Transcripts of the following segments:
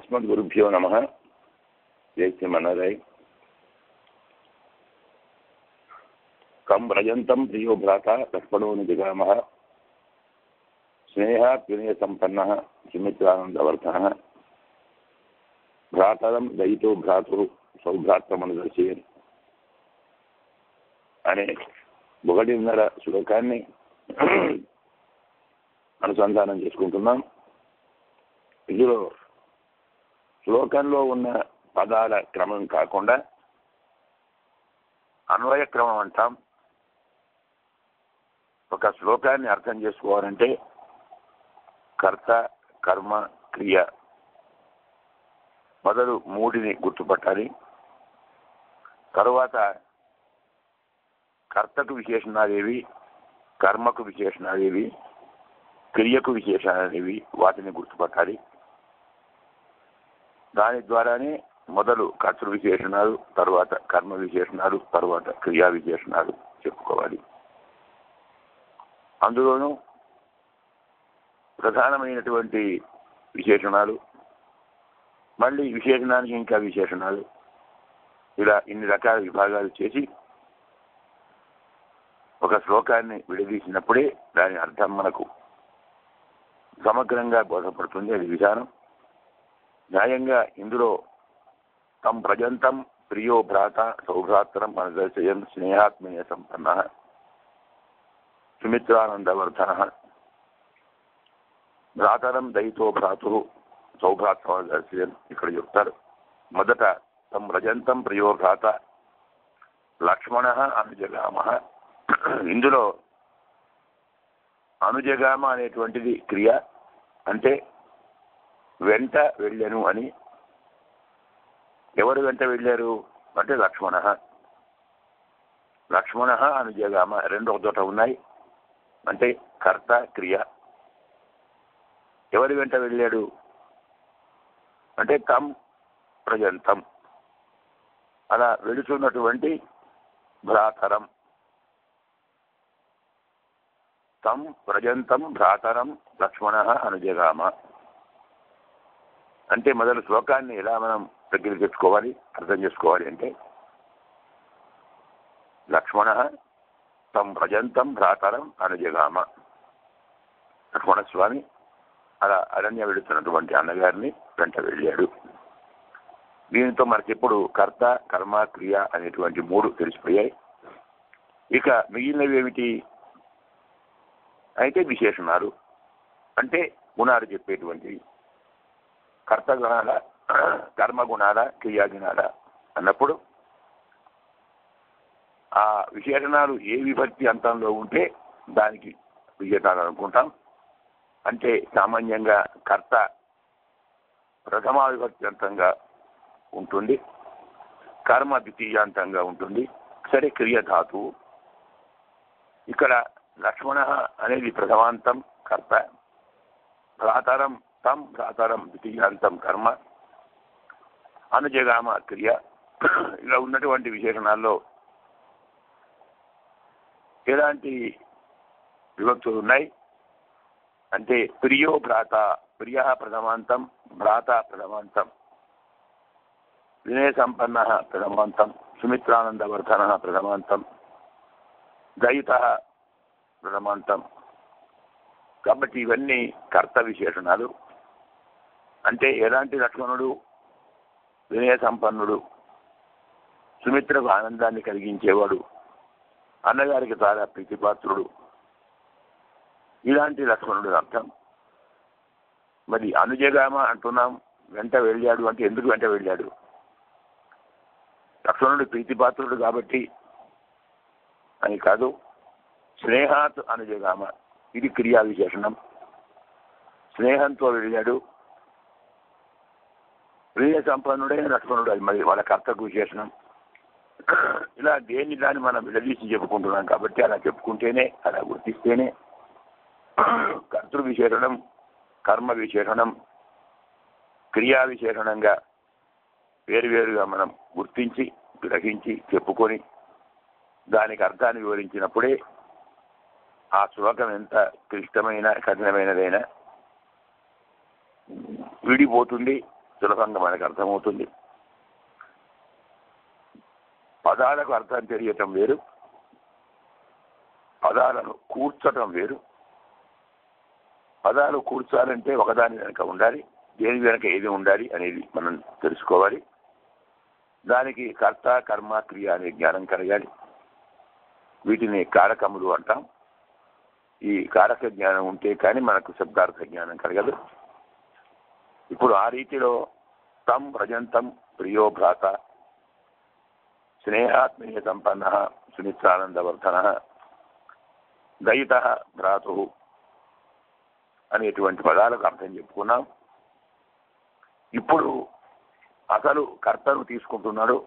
अस्मद्गुरुभ्यो नमः जयश्रीमन्नराय कं व्रजन्तं प्रियो भ्राता लक्ष्मणो निजगामः स्नेहात् विनयसम्पन्नः सुमित्रानन्दवर्धनः భ్రాతరం దయితో భ్రాతురు సౌభ్రాత్రమనుదర్శయన్ అనే ఒకటిన్నర శ్లోకాన్ని అనుసంధానం చేసుకుంటున్నాం ఇందులో శ్లోకంలో ఉన్న పదాల క్రమం కాకుండా అన్వయ క్రమం అంటాం ఒక శ్లోకాన్ని అర్థం చేసుకోవాలంటే కర్త కర్మ క్రియ మొదలు మూడిని గుర్తుపట్టాలి తరువాత కర్తకు విశేషణాలేవి కర్మకు విశేషణాలేవి క్రియకు విశేషణాలేవి వాటిని గుర్తుపట్టాలి దాని ద్వారానే మొదలు కర్తృ విశేషణాలు తర్వాత కర్మ విశేషణాలు తర్వాత క్రియా విశేషణాలు చెప్పుకోవాలి అందులోనూ ప్రధానమైనటువంటి విశేషణాలు మళ్ళీ విశేషణానికి ఇంకా విశేషణాలు ఇలా ఇన్ని రకాల విభాగాలు చేసి ఒక శ్లోకాన్ని విడదీసినప్పుడే దాని అర్థం మనకు సమగ్రంగా బోధపడుతుంది అది విధానం న్యాయంగా ఇందులో తం ప్రజంతం ప్రియో భ్రాత సౌభ్రాత్రం మనదర్శయం స్నేహాత్మీయ సంపన్న సుమిత్రానందవర్ధన భ్రాతరం దయితో భ్రాతు సౌభ్రాత్మదర్శయం ఇక్కడ చెప్తారు మొదట తం రజంతం ప్రియో భ్రాత లక్ష్మణ అనుజగామ ఇందులో అనుజగామ అనేటువంటిది క్రియ అంటే వెంట వెళ్ళాను అని ఎవరు వెంట వెళ్ళారు అంటే లక్ష్మణ లక్ష్మణ అనుజగామ రెండు ఒక చోట ఉన్నాయి అంటే కర్త క్రియ ఎవరి వెంట వెళ్ళాడు అంటే తం ప్రజంతం అలా వెళుతున్నటువంటి భ్రాతరం తం ప్రజంతం భ్రాతరం లక్ష్మణ అనుజగామ అంటే మొదలు శ్లోకాన్ని ఎలా మనం దగ్గర తెచ్చుకోవాలి అర్థం చేసుకోవాలి అంటే లక్ష్మణ తం ప్రజంతం భ్రాతరం అనుజగామ లక్ష్మణస్వామి అలా అరణ్య వెళుతున్నటువంటి అన్నగారిని వెంట వెళ్ళాడు దీనితో మనకి ఇప్పుడు కర్త కర్మ క్రియ అనేటువంటి మూడు తెలిసిపోయాయి ఇక మిగిలినవి ఏమిటి అయితే విశేషణాలు అంటే గుణాలు చెప్పేటువంటివి కర్త గుణాల కర్మ గుణాల క్రియా గుణాల అన్నప్పుడు ఆ విశేషణాలు ఏ విభక్తి అంతంలో ఉంటే దానికి విశేషాలు అనుకుంటాం అంటే సామాన్యంగా కర్త ప్రథమా విభక్త్యంతంగా ఉంటుంది కర్మ ద్వితీయాంతంగా ఉంటుంది సరే క్రియ ధాతువు ఇక్కడ లక్ష్మణ అనేది ప్రథమాంతం కర్త భ్రాతరం తం భ్రాతరం ద్వితీయాంతం కర్మ అనుజగామ క్రియ ఇలా ఉన్నటువంటి విశేషణాల్లో ఎలాంటి విభక్తులు ఉన్నాయి అంటే ప్రియో భ్రాత ప్రియ ప్రథమాంతం భ్రాత ప్రథమాంతం వినయ సంపన్న ప్రథమాంతం సుమిత్రానందవర్ధన ప్రథమాంతం దయిత ప్రథమాంతం కాబట్టి ఇవన్నీ కర్త విశేషణాలు అంటే ఎలాంటి లక్ష్మణుడు వినయ సంపన్నుడు సుమిత్రకు ఆనందాన్ని కలిగించేవాడు అన్నగారికి చాలా ప్రీతిపాత్రుడు ఇలాంటి లక్ష్మణుడు అర్థం మరి అనుజగామ అంటున్నాం వెంట వెళ్ళాడు అంటే ఎందుకు వెంట వెళ్ళాడు లక్ష్మణుడు ప్రీతిపాత్రుడు కాబట్టి అని కాదు స్నేహాత్ అనుజగామ ఇది క్రియా విశేషణం స్నేహంతో వెళ్ళాడు ప్రియ సంపన్నుడైన లక్ష్మణుడు అది మరి వాళ్ళ కర్తకు విశేషణం ఇలా దేన్ని దాన్ని మనం విడదీసి చెప్పుకుంటున్నాం కాబట్టి అలా చెప్పుకుంటేనే అలా గుర్తిస్తేనే కర్తృ విశేషణం కర్మ విశేషణం క్రియా విశేషణంగా వేరువేరుగా మనం గుర్తించి గ్రహించి చెప్పుకొని దానికి అర్థాన్ని వివరించినప్పుడే ఆ శ్లోకం ఎంత క్లిష్టమైన కఠినమైనదైనా విడిపోతుంది సులభంగా మనకు అర్థమవుతుంది పదాలకు అర్థం తెలియటం వేరు పదాలను కూర్చటం వేరు పదాలు కూర్చాలంటే ఒకదాని వెనక ఉండాలి దేని వెనక ఏది ఉండాలి అనేది మనం తెలుసుకోవాలి దానికి కర్త కర్మ క్రియ అనే జ్ఞానం కలగాలి వీటిని కారకములు అంటాం ఈ కారక జ్ఞానం ఉంటే కానీ మనకు శబ్దార్థ జ్ఞానం కలగదు ఇప్పుడు ఆ రీతిలో తం ప్రజంతం ప్రియో భ్రాత స్నేహాత్మీయ సంపన్న సుమిత్రానందవర్ధన దయిత భ్రాతు అనేటువంటి పదాలకు అర్థం చెప్పుకున్నాం ఇప్పుడు అసలు కర్తను తీసుకుంటున్నాడు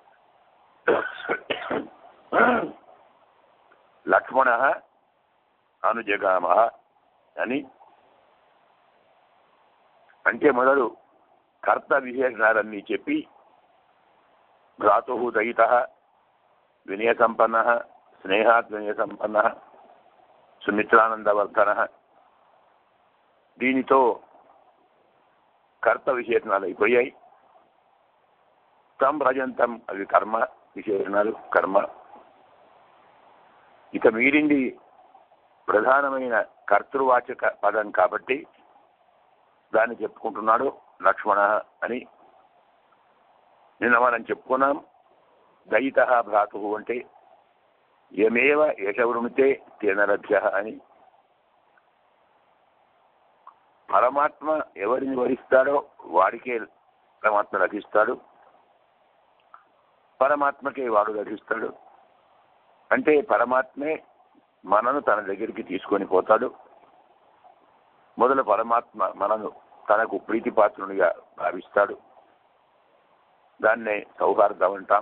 లక్ష్మణ అనుజగామ అని అంటే మొదలు కర్త విశేషణాలన్నీ చెప్పి భ్రాతు దయిత వినయ సంపన్న స్నేహాత్ వినయ సంపన్న సుమిత్రానందవర్ధన దీనితో కర్త విశేషణాలు అయిపోయాయి తం రజంతం అవి కర్మ విశేషణాలు కర్మ ఇక మీరింది ప్రధానమైన కర్తృవాచక పదం కాబట్టి దాన్ని చెప్పుకుంటున్నాడు లక్ష్మణ అని నిన్న మనం చెప్పుకున్నాం దయిత భ్రాతు అంటే యమేవ యశవృణితే తేనలభ్య అని పరమాత్మ ఎవరిని వరిస్తాడో వాడికే పరమాత్మ లభిస్తాడు పరమాత్మకే వాడు లభిస్తాడు అంటే పరమాత్మే మనను తన దగ్గరికి తీసుకొని పోతాడు మొదలు పరమాత్మ మనను తనకు ప్రీతిపాత్రునిగా భావిస్తాడు దాన్నే సౌహార్దం అంటాం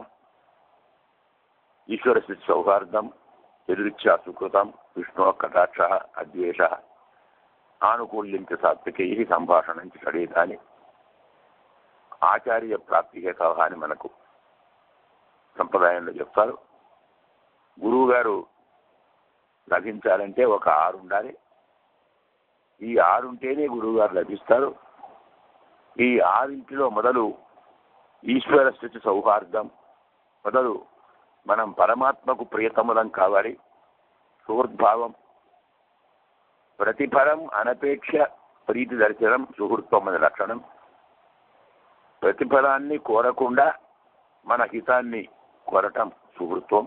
ఈశ్వర స్థితి సౌహార్దం ఎదురిచ్చా సుకృతం విష్ణు కటాక్ష అద్వేష ఆనుకూల్యం చ సాత్వికై సంభాషణం చ షడేదాని ఆచార్య ప్రాప్తి హేతవ అని మనకు సంప్రదాయంలో చెప్తారు గురువు గారు లభించాలంటే ఒక ఆరు ఉండాలి ఈ ఆరుంటేనే గురువు గారు లభిస్తారు ఈ ఆరింటిలో మొదలు ఈశ్వర స్థితి సౌహార్దం మొదలు మనం పరమాత్మకు ప్రియతములం కావాలి సుహృద్భావం ప్రతిఫలం అనపేక్ష ప్రీతి దర్శనం సుహృత్వం అనే లక్షణం ప్రతిఫలాన్ని కోరకుండా మన హితాన్ని కోరటం సుహృత్వం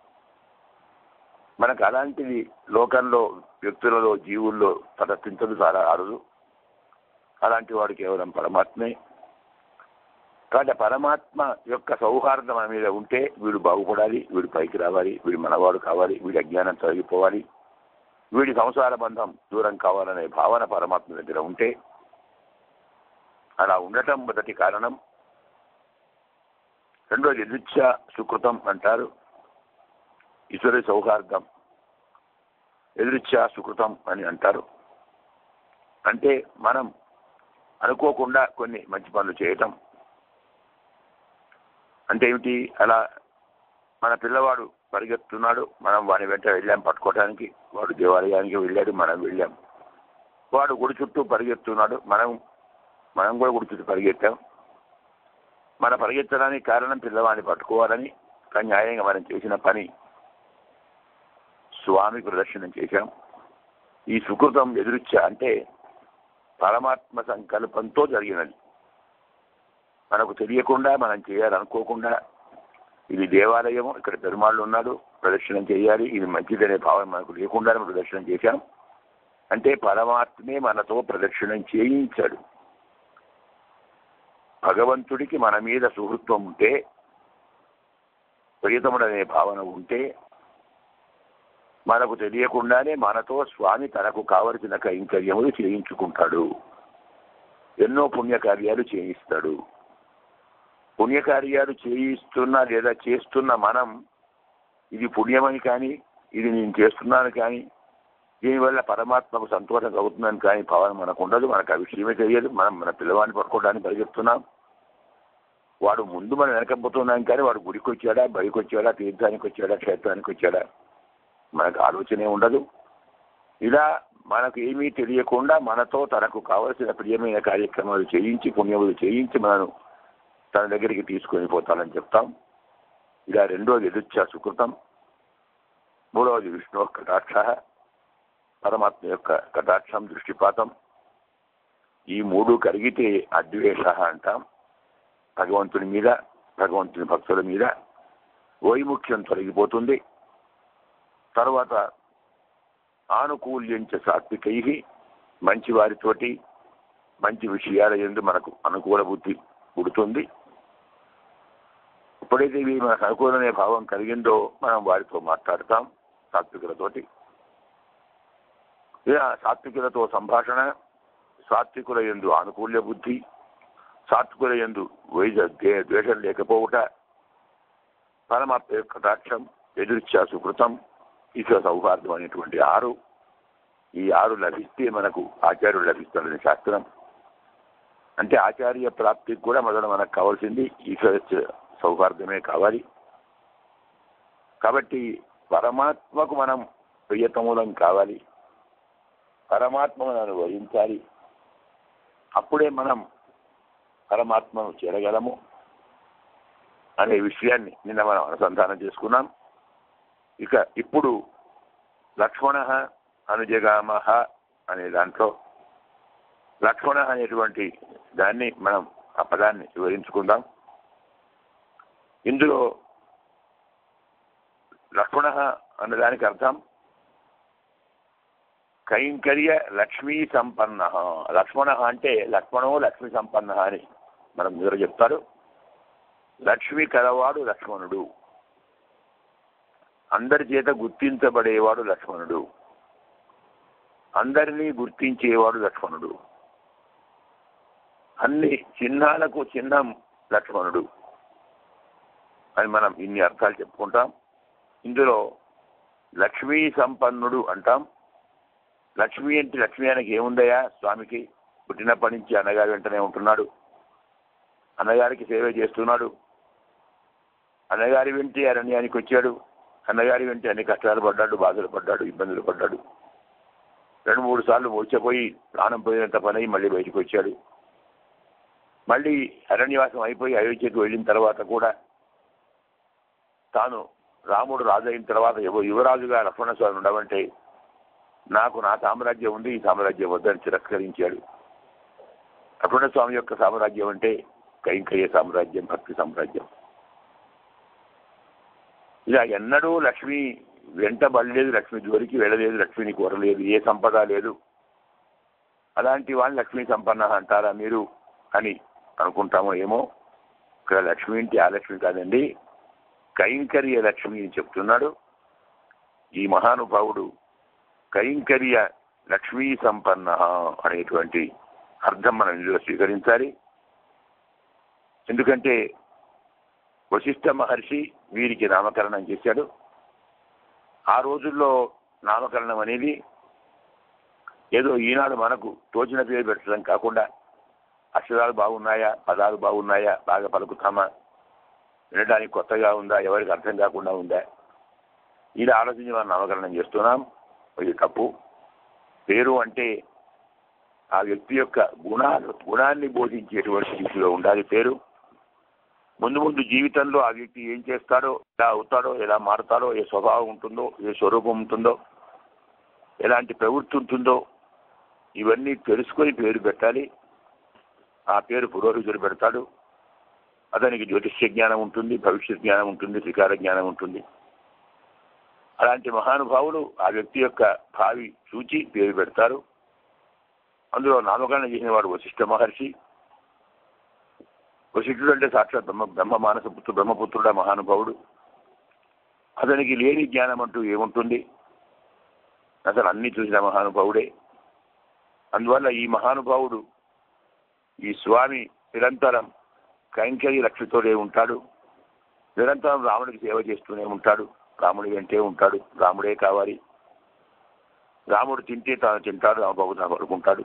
మనకు అలాంటిది లోకంలో వ్యక్తులలో జీవుల్లో ప్రదర్శించదు చాలా అరుదు అలాంటి వాడు కేవలం పరమాత్మే కాబట్టి పరమాత్మ యొక్క సౌహార్దం మన మీద ఉంటే వీడు బాగుపడాలి వీడు పైకి రావాలి వీడు మనవాడు కావాలి వీడి అజ్ఞానం తొలగిపోవాలి వీడి సంసార బంధం దూరం కావాలనే భావన పరమాత్మ దగ్గర ఉంటే అలా ఉండటం మొదటి కారణం రెండోది ఎదుర్చ సుకృతం అంటారు ఈశ్వరి సౌహార్దం ఎదురిచ్చ సుకృతం అని అంటారు అంటే మనం అనుకోకుండా కొన్ని మంచి పనులు చేయటం అంటే ఏమిటి అలా మన పిల్లవాడు పరిగెత్తున్నాడు మనం వాని వెంట వెళ్ళాం పట్టుకోవడానికి వాడు దేవాలయానికి వెళ్ళాడు మనం వెళ్ళాం వాడు గుడి చుట్టూ పరిగెత్తున్నాడు మనం మనం కూడా గుడి చుట్టూ పరిగెత్తాం మన పరిగెత్తడానికి కారణం పిల్లవాడిని పట్టుకోవాలని కానీ న్యాయంగా మనం చేసిన పని స్వామి ప్రదర్శనం చేశాం ఈ సుకృతం ఎదురుచ్చ అంటే పరమాత్మ సంకల్పంతో జరిగినది మనకు తెలియకుండా మనం చేయాలనుకోకుండా ఇది దేవాలయం ఇక్కడ పెరుమాళ్ళు ఉన్నాడు ప్రదర్శనం చేయాలి ఇది మంచిదనే భావన మనకు లేకుండా ప్రదర్శనం చేశాం అంటే పరమాత్మే మనతో ప్రదక్షిణం చేయించాడు భగవంతుడికి మన మీద సుహృత్వం ఉంటే ప్రియతముడనే భావన ఉంటే మనకు తెలియకుండానే మనతో స్వామి తనకు కావలసిన కైంకర్యములు చేయించుకుంటాడు ఎన్నో పుణ్యకార్యాలు చేయిస్తాడు పుణ్యకార్యాలు చేయిస్తున్నా లేదా చేస్తున్న మనం ఇది పుణ్యమని కానీ ఇది నేను చేస్తున్నాను కానీ దీనివల్ల పరమాత్మకు సంతోషం కలుగుతుందని కానీ భావన మనకు ఉండదు మనకు ఆ విషయమే తెలియదు మనం మన పిల్లవాడిని పట్టుకోవడానికి పరిగెత్తున్నాం వాడు ముందు మనం వెనకపోతున్నాం కానీ వాడు గుడికి వచ్చాడా బడికి వచ్చాడా తీర్థానికి వచ్చాడా క్షేత్రానికి వచ్చాడా మనకు ఆలోచనే ఉండదు ఇలా మనకు ఏమీ తెలియకుండా మనతో తనకు కావలసిన ప్రియమైన కార్యక్రమాలు చేయించి పుణ్యములు చేయించి మనను తన దగ్గరికి తీసుకొని పోతానని చెప్తాం ఇలా రెండోది ఎదుర్చా సుకృతం మూడవది విష్ణు కటాక్ష పరమాత్మ యొక్క కటాక్షం దృష్టిపాతం ఈ మూడు కలిగితే అద్వేష అంటాం భగవంతుని మీద భగవంతుని భక్తుల మీద వైముఖ్యం తొలగిపోతుంది తర్వాత ఆనుకూల్యంచ సాత్వికై మంచి వారితోటి మంచి విషయాల ఎందు మనకు అనుకూల బుద్ధి పుడుతుంది ఎప్పుడైతే ఇవి మనకు అనుకూలనే భావం కలిగిందో మనం వారితో మాట్లాడతాం సాత్వికులతోటి ఇలా సాత్వికులతో సంభాషణ సాత్వికుల ఎందు ఆనుకూల్య బుద్ధి సాత్వికుల ఎందు వైజ ద్వేషం లేకపోవుట పరమాత్మ యొక్క కటాక్షం ఎదుర్చా సుకృతం ఈశ్వర సౌహార్దం అనేటువంటి ఆరు ఈ ఆరు లభిస్తే మనకు ఆచార్యుడు లభిస్తాడని శాస్త్రం అంటే ఆచార్య ప్రాప్తికి కూడా మొదట మనకు కావాల్సింది ఈశ్వర సౌహార్దమే కావాలి కాబట్టి పరమాత్మకు మనం ప్రియతమూలం కావాలి పరమాత్మను అనుభవించాలి అప్పుడే మనం పరమాత్మను చేరగలము అనే విషయాన్ని నిన్న మనం అనుసంధానం చేసుకున్నాం ఇక ఇప్పుడు లక్ష్మణ అనుజగామ అనే దాంట్లో లక్ష్మణ అనేటువంటి దాన్ని మనం ఆ పదాన్ని వివరించుకుందాం ఇందులో లక్ష్మణ అన్నదానికి అర్థం కైంకర్య లక్ష్మీ సంపన్న లక్ష్మణ అంటే లక్ష్మణో లక్ష్మీ సంపన్న అని మనం మీరు చెప్తారు లక్ష్మి కలవాడు లక్ష్మణుడు అందరి చేత గుర్తించబడేవాడు లక్ష్మణుడు అందరినీ గుర్తించేవాడు లక్ష్మణుడు అన్ని చిహ్నాలకు చిహ్నం లక్ష్మణుడు అని మనం ఇన్ని అర్థాలు చెప్పుకుంటాం ఇందులో లక్ష్మీ సంపన్నుడు అంటాం లక్ష్మి అంటే లక్ష్మీ ఆయనకి ఏముందయా స్వామికి పుట్టినప్పటి నుంచి అన్నగారి వెంటనే ఉంటున్నాడు అన్నగారికి సేవ చేస్తున్నాడు అన్నగారి వెంటే అరణ్యానికి వచ్చాడు అన్నగారి వెంటే అన్ని కష్టాలు పడ్డాడు బాధలు పడ్డాడు ఇబ్బందులు పడ్డాడు రెండు మూడు సార్లు మూర్చపోయి ప్రాణం పోయినంత పని అయి మళ్ళీ బయటకు వచ్చాడు మళ్ళీ అరణ్యవాసం అయిపోయి అయోధ్యకు వెళ్ళిన తర్వాత కూడా తాను రాముడు రాజు అయిన తర్వాత యువ యువరాజుగా లక్ష్మణస్వామి ఉండమంటే నాకు నా సామ్రాజ్యం ఉంది ఈ సామ్రాజ్యం వద్దని తిరస్కరించాడు లక్ష్మణస్వామి యొక్క సామ్రాజ్యం అంటే కైంకర్య సామ్రాజ్యం భక్తి సామ్రాజ్యం ఇలా ఎన్నడూ లక్ష్మి వెంట బడలేదు లక్ష్మి జోలికి వెళ్ళలేదు లక్ష్మిని కోరలేదు ఏ సంపద లేదు అలాంటి వాళ్ళని లక్ష్మీ సంపన్న అంటారా మీరు అని అనుకుంటామో ఏమో ఇక్కడ లక్ష్మి అంటే ఆ లక్ష్మి కాదండి కైంకర్య లక్ష్మి అని చెప్తున్నాడు ఈ మహానుభావుడు కైంకర్య లక్ష్మీ సంపన్న అనేటువంటి అర్థం మనం ఇందులో స్వీకరించాలి ఎందుకంటే వశిష్ఠ మహర్షి వీరికి నామకరణం చేశాడు ఆ రోజుల్లో నామకరణం అనేది ఏదో ఈనాడు మనకు తోచిన పేరు పెట్టడం కాకుండా అక్షరాలు బాగున్నాయా పదాలు బాగున్నాయా బాగా పలుకుతామా వినడానికి కొత్తగా ఉందా ఎవరికి అర్థం కాకుండా ఉందా ఇలా ఆలోచించి మనం నామకరణం చేస్తున్నాం ఇది తప్పు పేరు అంటే ఆ వ్యక్తి యొక్క గుణాలు గుణాన్ని బోధించేటువంటి రీతిలో ఉండాలి పేరు ముందు ముందు జీవితంలో ఆ వ్యక్తి ఏం చేస్తాడో ఎలా అవుతాడో ఎలా మారుతాడో ఏ స్వభావం ఉంటుందో ఏ స్వరూపం ఉంటుందో ఎలాంటి ప్రవృత్తి ఉంటుందో ఇవన్నీ తెలుసుకొని పేరు పెట్టాలి ఆ పేరు పురోహితుడు పెడతాడు అతనికి జ్యోతిష్య జ్ఞానం ఉంటుంది భవిష్యత్ జ్ఞానం ఉంటుంది త్రికార జ్ఞానం ఉంటుంది అలాంటి మహానుభావులు ఆ వ్యక్తి యొక్క భావి చూచి పేరు పెడతారు అందులో నామకరణం చేసిన వాడు వశిష్ఠ మహర్షి వశిష్ఠుడు అంటే సాక్షాత్ బ్రహ్మ బ్రహ్మ మానస పుత్రుడు బ్రహ్మపుత్రుడ మహానుభావుడు అతనికి లేని జ్ఞానం అంటూ ఏముంటుంది అసలు అన్ని చూసిన మహానుభావుడే అందువల్ల ఈ మహానుభావుడు ఈ స్వామి నిరంతరం కైంకర్య లక్ష్యతోనే ఉంటాడు నిరంతరం రాముడికి సేవ చేస్తూనే ఉంటాడు రాముడి వెంటే ఉంటాడు రాముడే కావాలి రాముడు తింటే తాను తింటాడు రామబాబు తాను పడుకుంటాడు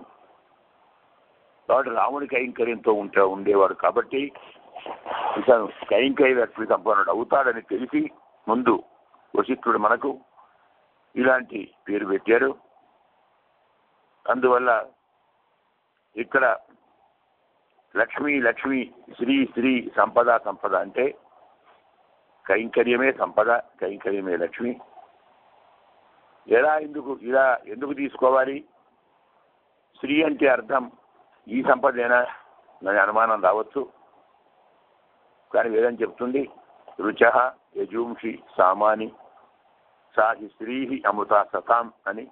కాబట్టి రాముడి కైంకర్యంతో ఉంటే ఉండేవాడు కాబట్టి ఇతను కైంకర్య లక్ష్మి సంపన్నుడు అవుతాడని తెలిసి ముందు వశిష్ఠుడు మనకు ఇలాంటి పేరు పెట్టారు అందువల్ల ఇక్కడ లక్ష్మి లక్ష్మి శ్రీ శ్రీ సంపద సంపద అంటే కైంకర్యమే సంపద కైంకర్యమే లక్ష్మి ఎలా ఎందుకు ఇలా ఎందుకు తీసుకోవాలి శ్రీ అంటే అర్థం ఈ సంపదేనా అని అనుమానం రావచ్చు కానీ వేదం చెప్తుంది రుచ యజూంషి సామాని సాహి స్త్రీ అమృత సతాం అని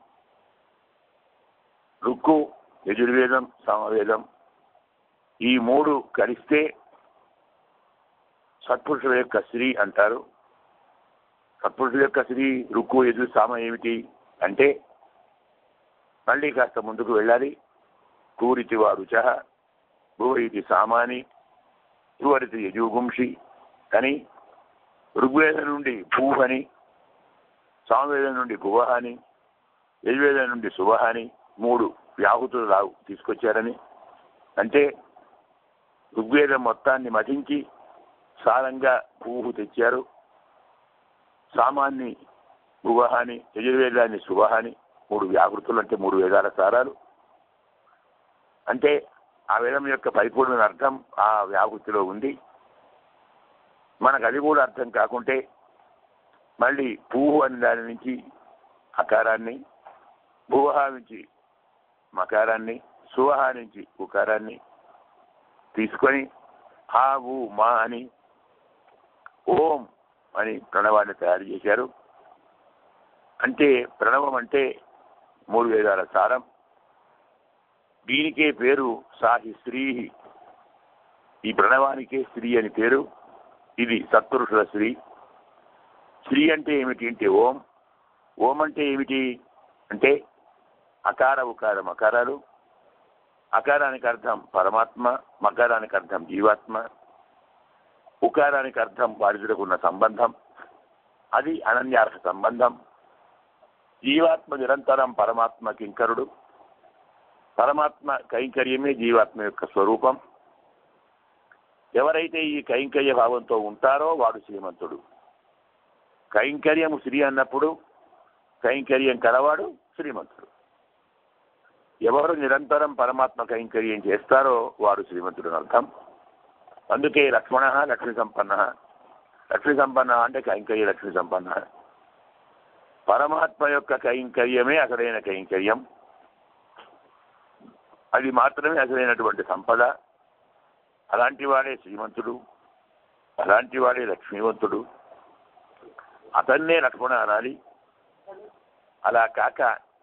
రుక్కు యజుర్వేదం సామవేదం ఈ మూడు కలిస్తే సత్పురుషుల యొక్క స్త్రీ అంటారు సత్పురుషుల యొక్క స్త్రీ రుక్కు యజు సామ ఏమిటి అంటే మళ్ళీ కాస్త ముందుకు వెళ్ళాలి కూరితి వా రుచ భువ ఇది సామాని ధ్రువరితి యజుగుంషి అని ఋగ్వేదం నుండి భూహ్ అని సామవేదం నుండి భువహ అని యజువేదం నుండి శుభ అని మూడు వ్యాహుతులు రావు తీసుకొచ్చారని అంటే ఋగ్వేదం మొత్తాన్ని మఠించి సారంగా భూహు తెచ్చారు సామాన్ని భువహాని యజుర్వేదాన్ని శుభహాని మూడు వ్యాహృతులు అంటే మూడు వేదాల సారాలు అంటే ఆ వేదం యొక్క పరిపూర్ణ అర్థం ఆ వ్యాహృతిలో ఉంది మనకు అది కూడా అర్థం కాకుంటే మళ్ళీ పూహు అనే దాని నుంచి అకారాన్ని భువహ నుంచి మకారాన్ని సువహ నుంచి ఉకారాన్ని తీసుకొని హా ఊ మా అని ఓం అని ప్రణవాన్ని తయారు చేశారు అంటే ప్రణవం అంటే మూడు వేదాల సారం దీనికే పేరు సాహి స్త్రీ ఈ ప్రణవానికే స్త్రీ అని పేరు ఇది సత్పురుషుల స్త్రీ స్త్రీ అంటే ఏమిటి అంటే ఓం ఓం అంటే ఏమిటి అంటే అకార ఉకార మకారాలు అకారానికి అర్థం పరమాత్మ మకారానికి అర్థం జీవాత్మ ఉకారానికి అర్థం వారిద్దరికి ఉన్న సంబంధం అది అనన్యార్హ సంబంధం జీవాత్మ నిరంతరం పరమాత్మ కింకరుడు పరమాత్మ కైంకర్యమే జీవాత్మ యొక్క స్వరూపం ఎవరైతే ఈ కైంకర్య భావంతో ఉంటారో వాడు శ్రీమంతుడు కైంకర్యము శ్రీ అన్నప్పుడు కైంకర్యం కలవాడు శ్రీమంతుడు ఎవరు నిరంతరం పరమాత్మ కైంకర్యం చేస్తారో వాడు శ్రీమంతుడు అర్థం అందుకే లక్ష్మణ లక్ష్మి సంపన్న లక్ష్మి సంపన్న అంటే కైంకర్య లక్ష్మి సంపన్న పరమాత్మ యొక్క కైంకర్యమే అసలైన కైంకర్యం అది మాత్రమే అసలైనటువంటి సంపద అలాంటి వాడే శ్రీమంతుడు అలాంటి వాడే లక్ష్మీవంతుడు అతన్నే లక్ష్మణ అనాలి అలా కాక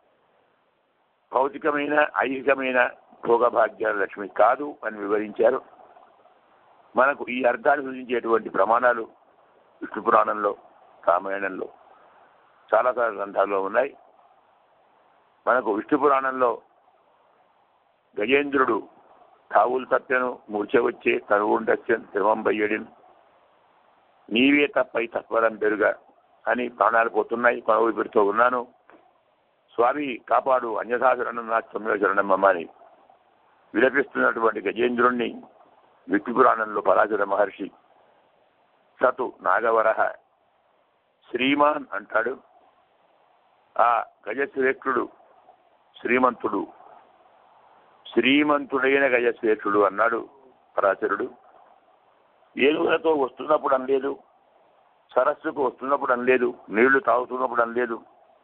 భౌతికమైన ఐహికమైన భోగభాగ్యాల లక్ష్మి కాదు అని వివరించారు మనకు ఈ అర్థాన్ని సూచించేటువంటి ప్రమాణాలు విష్ణు పురాణంలో రామాయణంలో చాలా చాలా గ్రంథాల్లో ఉన్నాయి మనకు విష్ణు పురాణంలో గజేంద్రుడు తావులు తప్పెను మూర్ఛ వచ్చే తనువుండచ్చన్ శ్రమం బయ్యడిన్ నీవే తప్పై తత్వరం పెరుగా అని ప్రాణాలు పోతున్నాయి కొనవు పెడుతూ ఉన్నాను స్వామి కాపాడు అన్యథాశరణం నా తొమ్మిదో శరణం అమ్మ అని విలపిస్తున్నటువంటి గజేంద్రుణ్ణి విష్ణు పురాణంలో పరాశర మహర్షి సతు నాగవరహ శ్రీమాన్ అంటాడు ఆ గజశ్రేష్ఠుడు శ్రీమంతుడు శ్రీమంతుడైన గజశ్రేష్ఠుడు అన్నాడు పరాశరుడు ఏనుగులతో వస్తున్నప్పుడు అనలేదు సరస్సుకు వస్తున్నప్పుడు అనలేదు నీళ్లు తాగుతున్నప్పుడు అనలేదు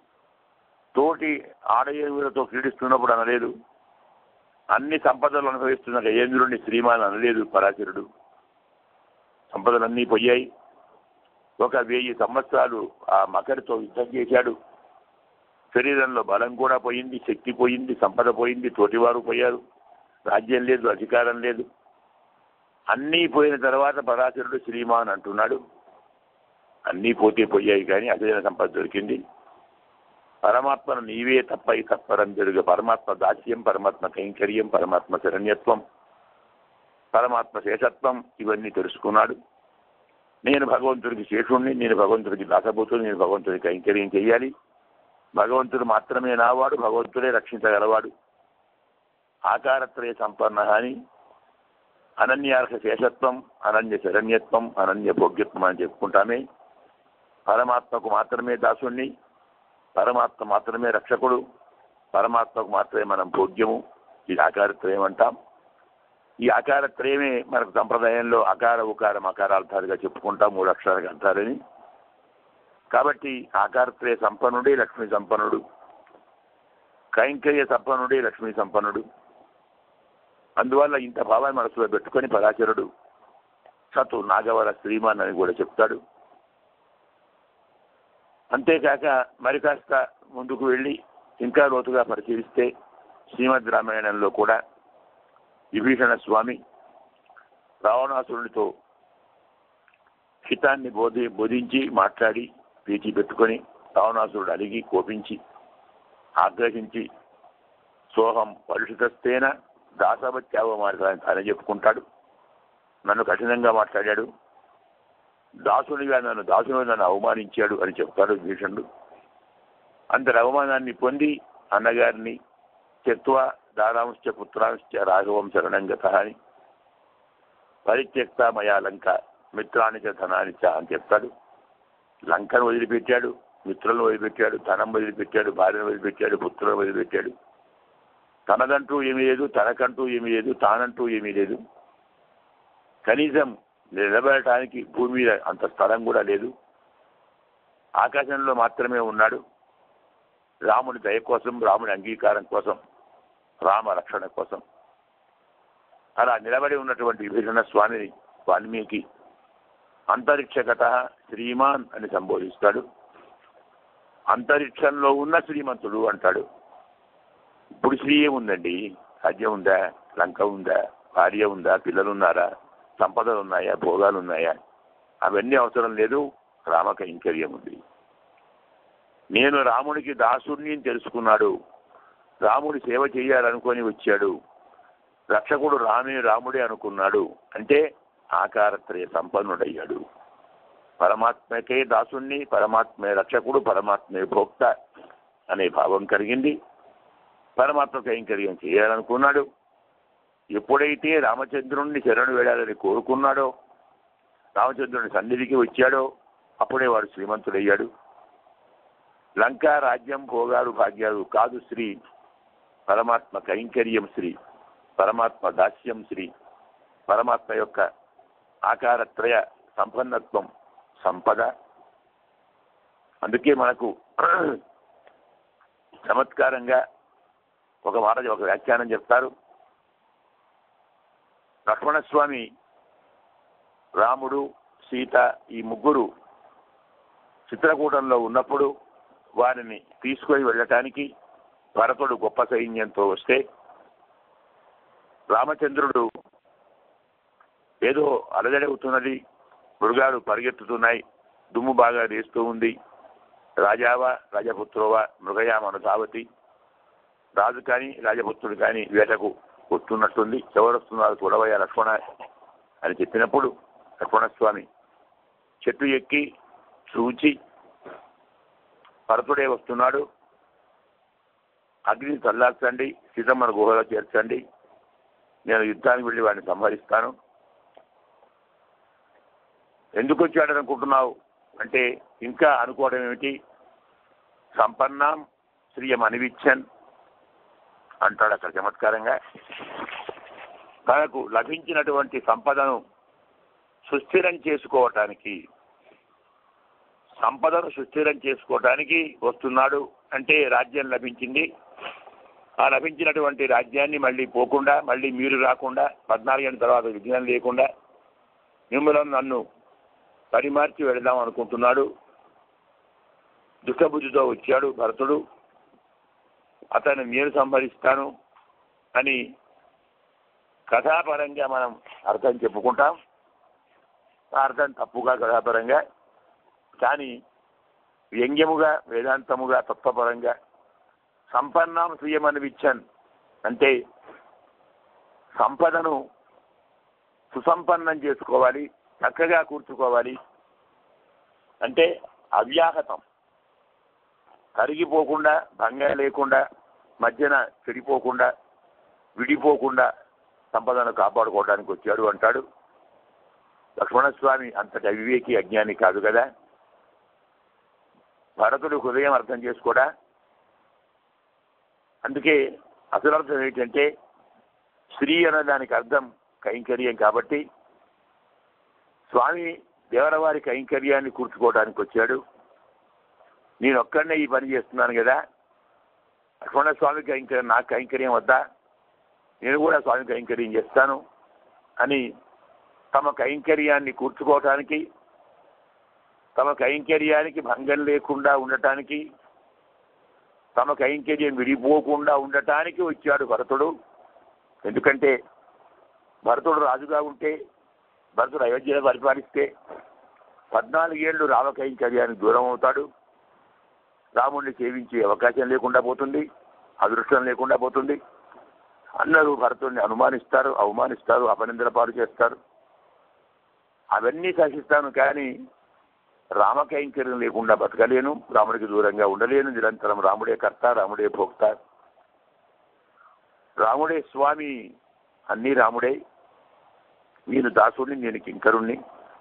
తోటి ఆడ ఏనుగులతో క్రీడిస్తున్నప్పుడు అనలేదు అన్ని సంపదలు అనుభవిస్తున్న గజేంద్రుడిని శ్రీమాన్ అనలేదు పరాశరుడు సంపదలన్నీ పోయాయి ఒక వెయ్యి సంవత్సరాలు ఆ మకరితో యుద్ధం చేశాడు శరీరంలో బలం కూడా పోయింది శక్తి పోయింది సంపద పోయింది తోటివారు పోయారు రాజ్యం లేదు అధికారం లేదు అన్నీ పోయిన తర్వాత పరాశరుడు శ్రీమాన్ అంటున్నాడు అన్నీ పోతే పోయాయి కానీ అసలైన సంపద దొరికింది పరమాత్మను నీవే తప్ప ఈ తత్పరం జరుగు పరమాత్మ దాస్యం పరమాత్మ కైంకర్యం పరమాత్మ శరణ్యత్వం పరమాత్మ శేషత్వం ఇవన్నీ తెలుసుకున్నాడు నేను భగవంతుడికి శేషుణ్ణి నేను భగవంతుడికి దాసబోతుని నేను భగవంతుడికి కైంకర్యం చేయాలి భగవంతుడు మాత్రమే నావాడు భగవంతుడే రక్షించగలవాడు ఆకారత్రయ సంపన్న అని అనన్యార్హ శేషత్వం అనన్య శరణ్యత్వం అనన్య భోగ్యత్వం అని చెప్పుకుంటామే పరమాత్మకు మాత్రమే దాసుణ్ణి పరమాత్మ మాత్రమే రక్షకుడు పరమాత్మకు మాత్రమే మనం భోగ్యము ఇది ఆకారత్రయం అంటాం ఈ ఆకారత్రయమే మనకు సంప్రదాయంలో అకార ఉకారం అకారార్థాలుగా చెప్పుకుంటాం మూడు అక్షరాలకు అర్థాలని కాబట్టి ఆకారత్రయ సంపన్నుడే లక్ష్మీ సంపన్నుడు కైంకర్య సంపన్నుడే లక్ష్మీ సంపన్నుడు అందువల్ల ఇంత భావాన్ని మనసులో పెట్టుకొని పరాచరుడు సతు నాగవర శ్రీమాన్ అని కూడా చెప్తాడు అంతేకాక మరి కాస్త ముందుకు వెళ్ళి ఇంకా లోతుగా పరిశీలిస్తే శ్రీమద్ రామాయణంలో కూడా విభీషణ స్వామి రావణాసురుడితో హితాన్ని బోధి బోధించి మాట్లాడి పీచి పెట్టుకొని రావణాసురుడు అలిగి కోపించి ఆగ్రహించి సోహం పలుషితస్తేన దాసవత్యావ మార్గాన్ని తానే చెప్పుకుంటాడు నన్ను కఠినంగా మాట్లాడాడు దాసునిగా నన్ను దాసుని నన్ను అవమానించాడు అని చెప్తాడు భీషణుడు అంతటి అవమానాన్ని పొంది అన్నగారిని త్యక్వ దారాంశ్చ పుత్రాంశ్చ రాఘవం శరణం గత అని పరిత్యక్త మయా లంక మిత్రాన్ని చ ధనాన్ని చ అని చెప్తాడు లంకను వదిలిపెట్టాడు మిత్రులను వదిలిపెట్టాడు ధనం వదిలిపెట్టాడు భార్యను వదిలిపెట్టాడు పుత్రులను వదిలిపెట్టాడు తనదంటూ ఏమీ లేదు తనకంటూ ఏమీ లేదు తానంటూ ఏమీ లేదు కనీసం నిలబడటానికి భూమి మీద అంత స్థలం కూడా లేదు ఆకాశంలో మాత్రమే ఉన్నాడు రాముడి దయ కోసం రాముడి అంగీకారం కోసం రామ రక్షణ కోసం అలా నిలబడి ఉన్నటువంటి విభీషణ స్వామిని వాల్మీకి అంతరిక్షగత శ్రీమాన్ అని సంబోధిస్తాడు అంతరిక్షంలో ఉన్న శ్రీమంతుడు అంటాడు ఇప్పుడు శ్రీ ఏముందండి సాధ్యం ఉందా లంక ఉందా భార్య ఉందా పిల్లలు ఉన్నారా సంపదలు ఉన్నాయా భోగాలు ఉన్నాయా అవన్నీ అవసరం లేదు రామ కైంకర్యం ఉంది నేను రాముడికి దాసుడిని అని తెలుసుకున్నాడు రాముడి సేవ చేయాలనుకొని వచ్చాడు రక్షకుడు రామే రాముడే అనుకున్నాడు అంటే ఆకారత్రయ సంపన్నుడయ్యాడు పరమాత్మకే దాసుణ్ణి పరమాత్మే రక్షకుడు పరమాత్మే భోక్త అనే భావం కలిగింది పరమాత్మ కైంకర్యం చేయాలనుకున్నాడు ఎప్పుడైతే రామచంద్రుణ్ణి శరణు వేడాలని కోరుకున్నాడో రామచంద్రుని సన్నిధికి వచ్చాడో అప్పుడే వాడు శ్రీమంతుడయ్యాడు లంకా రాజ్యం భోగాలు భాగ్యాలు కాదు శ్రీ పరమాత్మ కైంకర్యం శ్రీ పరమాత్మ దాస్యం శ్రీ పరమాత్మ యొక్క ఆకారత్రయ సంపన్నత్వం సంపద అందుకే మనకు చమత్కారంగా ఒక మాట ఒక వ్యాఖ్యానం చెప్తారు లక్ష్మణస్వామి రాముడు సీత ఈ ముగ్గురు చిత్రకూటంలో ఉన్నప్పుడు వారిని తీసుకొని వెళ్ళటానికి భరతుడు గొప్ప సైన్యంతో వస్తే రామచంద్రుడు ఏదో అలజడవుతున్నది మృగాలు పరిగెత్తుతున్నాయి దుమ్ము బాగా వేస్తూ ఉంది రాజావా రాజపుత్రోవా మృగయామను సావతి రాజు కానీ రాజపుత్రుడు కానీ వేటకు వస్తున్నట్టుంది ఎవరొస్తున్నారు చూడవయ్యా లక్ష్మణ అని చెప్పినప్పుడు లక్ష్మణస్వామి చెట్టు ఎక్కి చూచి భరతుడే వస్తున్నాడు అగ్నిని చల్లార్చండి సీతమ్మను గుహలో చేర్చండి నేను యుద్ధానికి వెళ్ళి వాడిని సంహరిస్తాను ఎందుకు వచ్చాడని అనుకుంటున్నావు అంటే ఇంకా అనుకోవడం ఏమిటి సంపన్నాం శ్రీయం అనివిచ్చన్ అంటాడు అక్కడ చమత్కారంగా తనకు లభించినటువంటి సంపదను సుస్థిరం చేసుకోవటానికి సంపదను సుస్థిరం చేసుకోవటానికి వస్తున్నాడు అంటే రాజ్యం లభించింది ఆ లభించినటువంటి రాజ్యాన్ని మళ్ళీ పోకుండా మళ్ళీ మీరు రాకుండా పద్నాలుగేళ్ళ తర్వాత విఘ్నం లేకుండా మిమ్మల్ని నన్ను పరిమార్చి వెళదాం అనుకుంటున్నాడు దుఃఖబుద్ధితో వచ్చాడు భరతుడు అతను నేను సంహరిస్తాను అని కథాపరంగా మనం అర్థం చెప్పుకుంటాం ఆ అర్థం తప్పుగా కథాపరంగా కానీ వ్యంగ్యముగా వేదాంతముగా తత్వపరంగా సంపన్నం స్వీయమనివిచ్చన్ అంటే సంపదను సుసంపన్నం చేసుకోవాలి చక్కగా కూర్చుకోవాలి అంటే అవ్యాహతం కరిగిపోకుండా భంగం లేకుండా మధ్యన చెడిపోకుండా విడిపోకుండా సంపదను కాపాడుకోవడానికి వచ్చాడు అంటాడు లక్ష్మణస్వామి అంతటి అవివేకి అజ్ఞాని కాదు కదా భరతుడు హృదయం అర్థం చేసుకోడా అందుకే అసలు అర్థం ఏంటంటే శ్రీ అనే దానికి అర్థం కైంకర్యం కాబట్టి స్వామి దేవరవారి కైంకర్యాన్ని కూర్చుకోవడానికి వచ్చాడు నేను ఒక్కడనే ఈ పని చేస్తున్నాను కదా అటువంటి స్వామి కైంకర్యం నాకు కైంకర్యం వద్దా నేను కూడా స్వామి కైంకర్యం చేస్తాను అని తమ కైంకర్యాన్ని కూర్చుకోవటానికి తమ కైంకర్యానికి భంగం లేకుండా ఉండటానికి తమ కైంకర్యం విడిపోకుండా ఉండటానికి వచ్చాడు భరతుడు ఎందుకంటే భరతుడు రాజుగా ఉంటే భరతుడు అయోధ్యలో పరిపాలిస్తే పద్నాలుగేళ్లు రామకైంకర్యానికి దూరం అవుతాడు రాముడిని సేవించే అవకాశం లేకుండా పోతుంది అదృష్టం లేకుండా పోతుంది అందరూ భరతుడిని అనుమానిస్తారు అవమానిస్తారు అపనిందల పాలు చేస్తారు అవన్నీ సహిస్తాను కానీ రామకైంకర్యం లేకుండా బతకలేను రాముడికి దూరంగా ఉండలేను నిరంతరం రాముడే కర్త రాముడే భోక్త రాముడే స్వామి అన్నీ రాముడే నేను దాసుడిని నేను కింకరుణ్ణి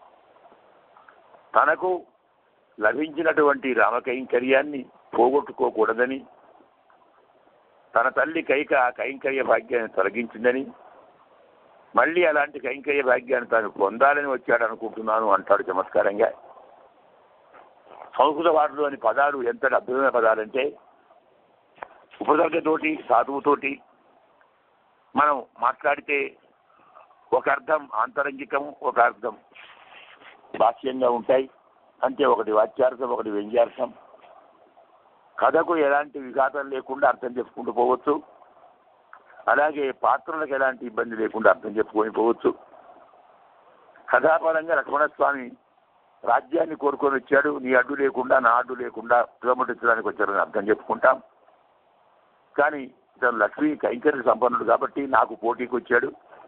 తనకు లభించినటువంటి రామకైంకర్యాన్ని పోగొట్టుకోకూడదని తన తల్లి కైక ఆ కైంకర్య భాగ్యాన్ని తొలగించిందని మళ్ళీ అలాంటి కైంకర్య భాగ్యాన్ని తాను పొందాలని వచ్చాడు అనుకుంటున్నాను అంటాడు చమత్కారంగా సంస్కృత వాటిలోని పదాలు ఎంత అద్భుతమైన పదాలంటే ఉపసర్గతోటి సాధువుతోటి మనం మాట్లాడితే ఒక అర్థం ఆంతరంగికం ఒక అర్థం భాష్యంగా ఉంటాయి అంటే ఒకటి వాచ్యార్థం ఒకటి వ్యంగ్యార్థం కథకు ఎలాంటి విఘాతం లేకుండా అర్థం చెప్పుకుంటూ పోవచ్చు అలాగే పాత్రలకు ఎలాంటి ఇబ్బంది లేకుండా అర్థం చెప్పుకొని పోవచ్చు కథాపరంగా లక్ష్మణస్వామి రాజ్యాన్ని కోరుకొని వచ్చాడు నీ అడ్డు లేకుండా నా అడ్డు లేకుండా తులముట్టించడానికి వచ్చాడని అర్థం చెప్పుకుంటాం కానీ ఇతను లక్ష్మీ కైంకర్య సంపన్నుడు కాబట్టి నాకు పోటీకి వచ్చాడు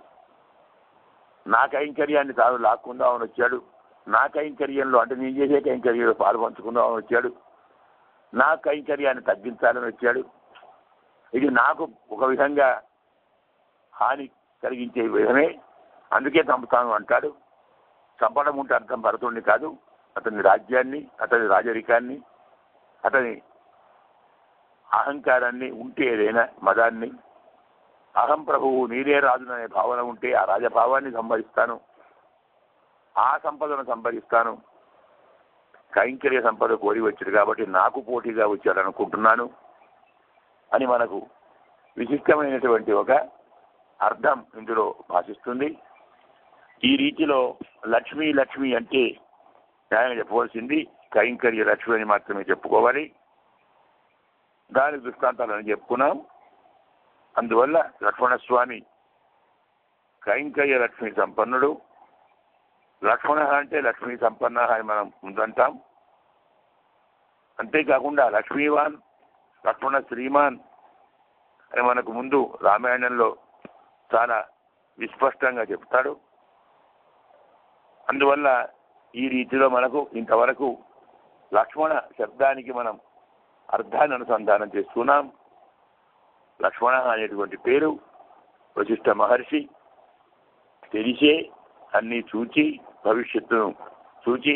నా కైంకర్యాన్ని తాను లాక్కుందామని వచ్చాడు నా కైంకర్యంలో అంటే నేను చేసే కైంకర్యంలో పాలు పంచుకుందామని వచ్చాడు నా కైంకర్యాన్ని తగ్గించాలని వచ్చాడు ఇది నాకు ఒక విధంగా హాని కలిగించే విధమే అందుకే చంపుతాను అంటాడు చంపడం ఉంటే అర్థం భరతుడిని కాదు అతని రాజ్యాన్ని అతని రాజరికాన్ని అతని అహంకారాన్ని ఉంటే ఏదైనా మదాన్ని అహం ప్రభువు నీరే రాజుననే భావన ఉంటే ఆ రాజభావాన్ని సంపాదిస్తాను ఆ సంపదను సంపాదిస్తాను కైంకర్య సంపద కోరి వచ్చాడు కాబట్టి నాకు పోటీగా వచ్చాడు అనుకుంటున్నాను అని మనకు విశిష్టమైనటువంటి ఒక అర్థం ఇందులో భాషిస్తుంది ఈ రీతిలో లక్ష్మి లక్ష్మి అంటే న్యాయం చెప్పవలసింది కైంకర్య లక్ష్మి అని మాత్రమే చెప్పుకోవాలి దాని దృష్టాంతాలను చెప్పుకున్నాం అందువల్ల లక్ష్మణస్వామి కైంకర్య లక్ష్మి సంపన్నుడు లక్ష్మణ అంటే లక్ష్మీ సంపన్న అని మనం ముందంటాం అంతేకాకుండా లక్ష్మీవాన్ లక్ష్మణ శ్రీమాన్ అని మనకు ముందు రామాయణంలో చాలా విస్పష్టంగా చెప్తాడు అందువల్ల ఈ రీతిలో మనకు ఇంతవరకు లక్ష్మణ శబ్దానికి మనం అర్థాన్ని అనుసంధానం చేస్తున్నాం లక్ష్మణ అనేటువంటి పేరు వశిష్ఠ మహర్షి తెలిసే అన్ని చూచి భవిష్యత్తును చూచి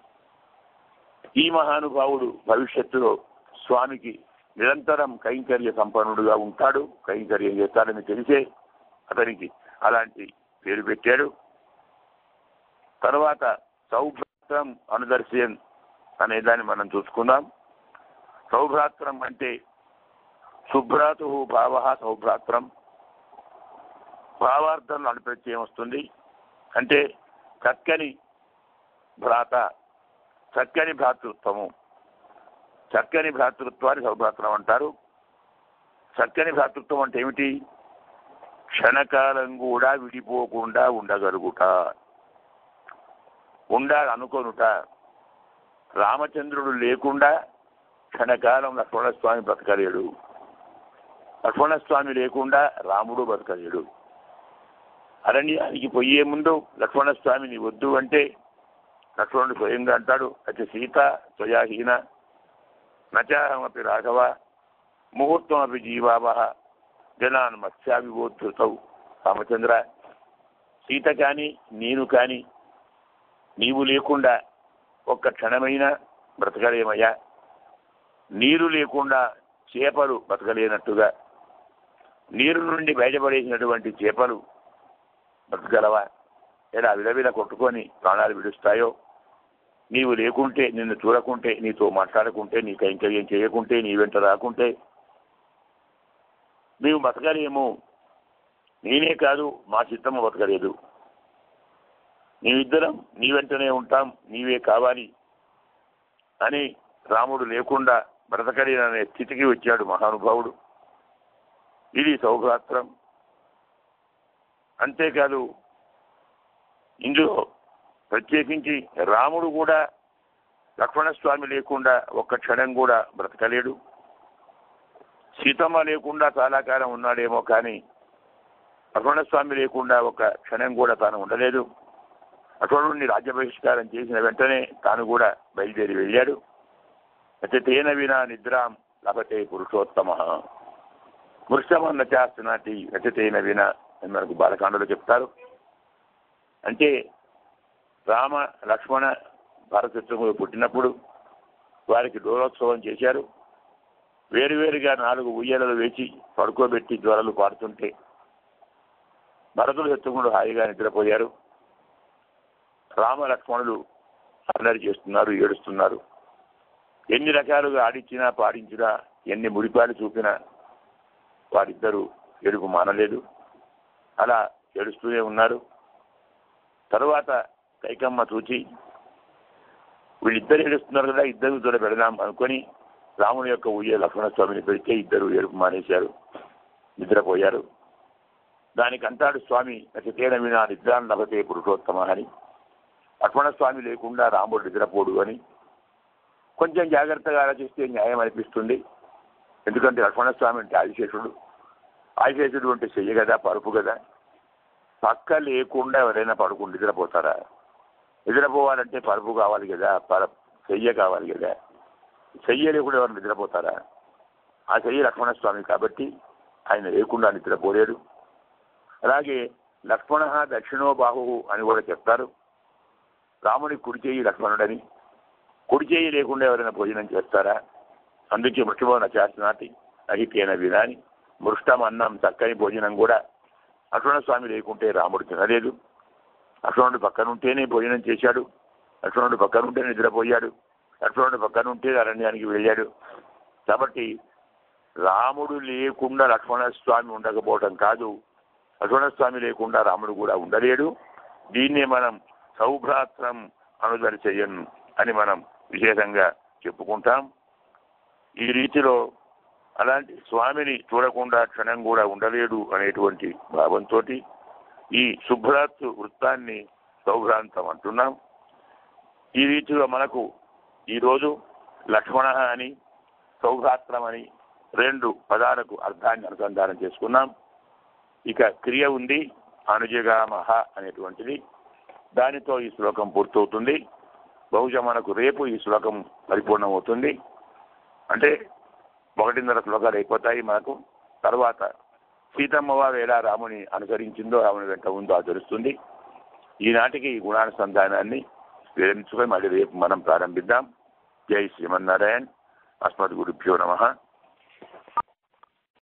ఈ మహానుభావుడు భవిష్యత్తులో స్వామికి నిరంతరం కైంకర్య సంపన్నుడుగా ఉంటాడు కైంకర్యం చేస్తాడని తెలిసే అతనికి అలాంటి పేరు పెట్టాడు తర్వాత సౌభ్రాత్రం అనుదర్శన్ అనే దాన్ని మనం చూసుకుందాం సౌభ్రాత్రం అంటే శుభ్రాతు భావ సౌభ్రాత్రం భావార్థంలో అనుప్రత్యయం వస్తుంది అంటే చక్కని భ్రాత చక్కని భ్రాతృత్వము చక్కని భ్రాతృత్వాన్ని సౌభ్రాతృత్వం అంటారు చక్కని భ్రాతృత్వం అంటే ఏమిటి క్షణకాలం కూడా విడిపోకుండా ఉండగలుగుట ఉండాలనుకొనుట రామచంద్రుడు లేకుండా క్షణకాలం లక్ష్మణస్వామి బతకలేడు లక్ష్మణస్వామి లేకుండా రాముడు బతకలేడు అరణ్యానికి పోయే ముందు లక్ష్మణస్వామిని వద్దు అంటే లక్ష్మణుడు స్వయంగా అంటాడు అయితే సీత త్వయాహీన నచాహమపి రాఘవ ముహూర్తమపి జీవావ జనాన్ మత్స్యాభివోద్ధృతవు రామచంద్ర సీత కాని నేను కాని నీవు లేకుండా ఒక్క క్షణమైనా బ్రతకలేమయ్యా నీరు లేకుండా చేపలు బతకలేనట్టుగా నీరు నుండి బయటపడేసినటువంటి చేపలు బతకగలవా ఎలా విలవిల కొట్టుకొని ప్రాణాలు విడుస్తాయో నీవు లేకుంటే నిన్ను చూడకుంటే నీతో మాట్లాడకుంటే నీ కైంకర్యం చేయకుంటే నీ వెంట రాకుంటే మేము బతకలేము నేనే కాదు మా చిత్తము బతకలేదు నీవిద్దరం నీ వెంటనే ఉంటాం నీవే కావాలి అని రాముడు లేకుండా బ్రతకలేననే స్థితికి వచ్చాడు మహానుభావుడు ఇది సౌభాత్రం అంతేకాదు ఇందులో ప్రత్యేకించి రాముడు కూడా లక్ష్మణస్వామి లేకుండా ఒక్క క్షణం కూడా బ్రతకలేడు సీతమ్మ లేకుండా చాలా కాలం ఉన్నాడేమో కానీ లక్ష్మణస్వామి లేకుండా ఒక క్షణం కూడా తాను ఉండలేదు అటువంటి రాజ్య బహిష్కారం చేసిన వెంటనే తాను కూడా బయలుదేరి వెళ్ళాడు అయితే తేన వినా నిద్రాం లభతే పురుషోత్తమ మృష్టమన్న చేస్తున్నటి రచతేన విన అని మనకు బాలకాండలో చెప్తారు అంటే రామ లక్ష్మణ భారతత్వములు పుట్టినప్పుడు వారికి డోలోత్సవం చేశారు వేరువేరుగా నాలుగు ఉయ్యలలు వేచి పడుకోబెట్టి జ్వరాలు పాడుతుంటే భరతుడు శత్రుఘ్నుడు హాయిగా నిద్రపోయారు రామ లక్ష్మణులు అల్లరి చేస్తున్నారు ఏడుస్తున్నారు ఎన్ని రకాలుగా ఆడించినా పాడించినా ఎన్ని ముడిపాలు చూపినా వారిద్దరూ ఏడుపు మానలేదు అలా ఏడుస్తూనే ఉన్నారు తరువాత కైకమ్మ చూచి వీళ్ళిద్దరు ఏడుస్తున్నారు కదా ఇద్దరు దూర పెడదాం అనుకొని రాముని యొక్క ఉయ్య లక్ష్మణస్వామిని పెడితే ఇద్దరు ఏడుపు మానేశారు నిద్రపోయారు దానికి అంటాడు స్వామి నచితేన వినా నిద్రాన్ని లభతే పురుషోత్తమ అని లక్ష్మణస్వామి లేకుండా రాముడు నిద్రపోడు అని కొంచెం జాగ్రత్తగా ఆలోచిస్తే న్యాయం అనిపిస్తుంది ఎందుకంటే లక్ష్మణస్వామి అంటే ఆదిశేషుడు ఆదిశేషుడు అంటే చెయ్య కదా పరుపు కదా పక్క లేకుండా ఎవరైనా పడుకుని నిద్రపోతారా నిద్రపోవాలంటే పరుపు కావాలి కదా పర చెయ్య కావాలి కదా చెయ్య లేకుండా ఎవరు నిద్రపోతారా ఆ చెయ్యి లక్ష్మణస్వామి కాబట్టి ఆయన లేకుండా నిద్రపోలేడు అలాగే లక్ష్మణ దక్షిణో బాహు అని కూడా చెప్తారు రాముని కుడి చేయి లక్ష్మణుడని కుడి చేయి లేకుండా ఎవరైనా భోజనం చేస్తారా అందుకే ముఖ్యమైన చేస్తున్నటి అహితేన వినాని మృష్టం అన్నం చక్కని భోజనం కూడా లక్ష్మణస్వామి లేకుంటే రాముడు తినలేదు లక్ష్మణుడు పక్కనుంటేనే భోజనం చేశాడు లక్ష్మణుడు పక్కనుంటే నిద్రపోయాడు లక్ష్మణుడు పక్కనుంటే అరణ్యానికి వెళ్ళాడు కాబట్టి రాముడు లేకుండా లక్ష్మణస్వామి ఉండకపోవటం కాదు లక్ష్మణస్వామి లేకుండా రాముడు కూడా ఉండలేడు దీన్నే మనం సౌభ్రాత్రం అనుదరిచయం అని మనం విశేషంగా చెప్పుకుంటాం ఈ రీతిలో అలాంటి స్వామిని చూడకుండా క్షణం కూడా ఉండలేడు అనేటువంటి భావంతో ఈ శుభ్రాత్ వృత్తాన్ని సౌభ్రాంతం అంటున్నాం ఈ రీతిలో మనకు ఈరోజు లక్ష్మణ అని సౌభ్రాత్రం అని రెండు పదాలకు అర్థాన్ని అనుసంధానం చేసుకున్నాం ఇక క్రియ ఉంది అనుజగామహ అనేటువంటిది దానితో ఈ శ్లోకం పూర్తవుతుంది బహుశా మనకు రేపు ఈ శ్లోకం పరిపూర్ణం అవుతుంది అంటే ఒకటిన్నర శ్లోకాలు అయిపోతాయి మనకు తర్వాత సీతమ్మ వారు ఎలా రాముని అనుసరించిందో రాముని వెంట ఉందో అది తెలుస్తుంది ఈనాటికి ఈ గుణానుసంధానాన్ని విరమించుకొని మళ్ళీ రేపు మనం ప్రారంభిద్దాం జై శ్రీమన్నారాయణ్ అస్మద్ గురుభ్యో నమ